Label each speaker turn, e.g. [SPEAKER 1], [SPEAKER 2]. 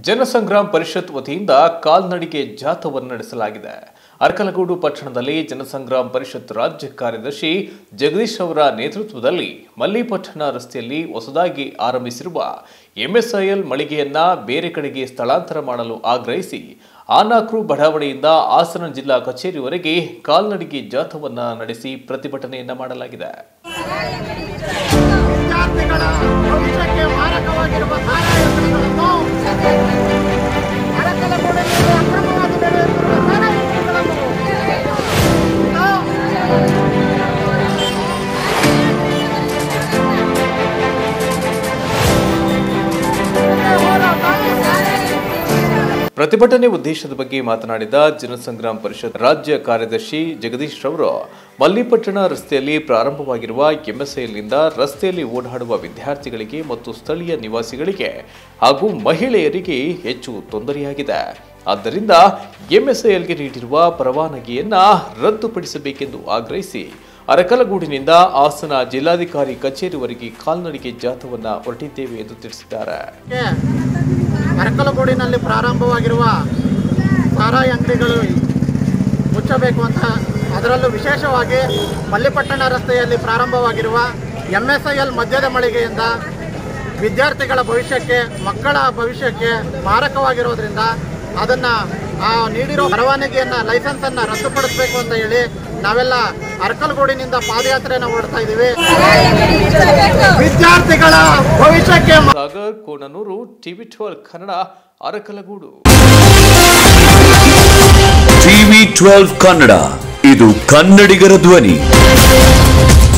[SPEAKER 1] ಜನಸಂಗ್ರಾಮ್ ಪರಿಷತ್ ವತಿಯಿಂದ ಕಾಲ್ನಡಿಗೆ ಜಾಥವನ್ನು ನಡೆಸಲಾಗಿದೆ ಅರ್ಕಲಗೂಡು ಪಟ್ಟಣದಲ್ಲಿ ಜನಸಂಗ್ರಾಮ್ ಪರಿಷತ್ ರಾಜ್ಯ ಕಾರ್ಯದರ್ಶಿ ಜಗದೀಶ್ ಅವರ ನೇತೃತ್ವದಲ್ಲಿ ಮಲ್ಲಿಪಟ್ಟಣ ರಸ್ತೆಯಲ್ಲಿ ಹೊಸದಾಗಿ ಆರಂಭಿಸಿರುವ ಎಂಎಸ್ಐಎಲ್ ಮಳಿಗೆಯನ್ನ ಬೇರೆ ಕಡೆಗೆ ಸ್ಥಳಾಂತರ ಮಾಡಲು ಆಗ್ರಹಿಸಿ ಆನಾಕ್ರು ಬಡಾವಣೆಯಿಂದ ಹಾಸನ ಜಿಲ್ಲಾ ಕಚೇರಿವರೆಗೆ ಕಾಲ್ನಡಿಗೆ ಜಾಥವನ್ನ ನಡೆಸಿ ಪ್ರತಿಭಟನೆಯನ್ನ ಮಾಡಲಾಗಿದೆ
[SPEAKER 2] ವಿದ್ಯಾರ್ಥಿಗಳ ಭವಿಷ್ಯಕ್ಕೆ ಮಾರಕವಾಗಿರುವ ಸಾರಾಯಗಳನ್ನು ಅಡಕಲಗೂಡಿನಲ್ಲಿ ಅಕ್ರಮವಾಗಿ ನಡೆಯುತ್ತಿರುವ ಸಾರಾಯಗಳನ್ನು
[SPEAKER 1] ಪ್ರತಿಭಟನೆ ಉದ್ದೇಶದ ಬಗ್ಗೆ ಮಾತನಾಡಿದ ಜನಸಂಗ್ರಾಮ್ ಪರಿಷತ್ ರಾಜ್ಯ ಕಾರ್ಯದರ್ಶಿ ಜಗದೀಶ್ ರವರು ಮಲ್ಲಿಪಟ್ಟಣ ರಸ್ತೆಯಲ್ಲಿ ಪ್ರಾರಂಭವಾಗಿರುವ ಎಂಎಸ್ಐಎಲ್ನಿಂದ ರಸ್ತೆಯಲ್ಲಿ ಓಡಾಡುವ ವಿದ್ಯಾರ್ಥಿಗಳಿಗೆ ಮತ್ತು ಸ್ಥಳೀಯ ನಿವಾಸಿಗಳಿಗೆ ಹಾಗೂ ಮಹಿಳೆಯರಿಗೆ ಹೆಚ್ಚು ತೊಂದರೆಯಾಗಿದೆ ಆದ್ದರಿಂದ ಎಂಎಸ್ಐಎಲ್ಗೆ ನೀಡಿರುವ ಪರವಾನಗಿಯನ್ನ ರದ್ದುಪಡಿಸಬೇಕೆಂದು ಆಗ್ರಹಿಸಿ ಅರಕಲಗೂಡಿನಿಂದ ಹಾಸನ ಜಿಲ್ಲಾಧಿಕಾರಿ ಕಚೇರಿವರೆಗೆ ಕಾಲ್ನಡಿಗೆ ಜಾಥವನ್ನ ಹೊರಟಿದ್ದೇವೆ ಎಂದು ತಿಳಿಸಿದ್ದಾರೆ
[SPEAKER 2] ಅರಕಲಗೂಡಿನಲ್ಲಿ ಪ್ರಾರಂಭವಾಗಿರುವ ಸಾರಾಯಿ ಅಂಗಡಿಗಳು ಮುಚ್ಚಬೇಕು ಅಂತ ಅದರಲ್ಲೂ ವಿಶೇಷವಾಗಿ ಮಲ್ಲಿಪಟ್ಟಣ ರಸ್ತೆಯಲ್ಲಿ ಪ್ರಾರಂಭವಾಗಿರುವ ಎಂ ಎಸ್ ಐ ಎಲ್ ಮದ್ಯದ ಮಳಿಗೆಯಿಂದ ವಿದ್ಯಾರ್ಥಿಗಳ ಭವಿಷ್ಯಕ್ಕೆ ಮಕ್ಕಳ ಭವಿಷ್ಯಕ್ಕೆ ಮಾರಕವಾಗಿರೋದ್ರಿಂದ ಅದನ್ನು ಆ ನೀಡಿರೋ ಪರವಾನಗಿಯನ್ನು ಲೈಸೆನ್ಸನ್ನು ರದ್ದುಪಡಿಸಬೇಕು ಅಂತ ಹೇಳಿ ನಾವೆಲ್ಲ ಅರಕಲಗೂಡಿನಿಂದ ಪಾದಯಾತ್ರೆಯನ್ನು ಹೊರಡ್ತಾ ಇದ್ದೀವಿ ವಿದ್ಯಾರ್ಥಿಗಳ ಭವಿಷ್ಯಕ್ಕೆ
[SPEAKER 1] Sagar Konanur TV twelve Kannada Arakalagudu
[SPEAKER 3] TV twelve Kannada ಇದು ಕನ್ನಡಿಗರ ಧ್ವನಿ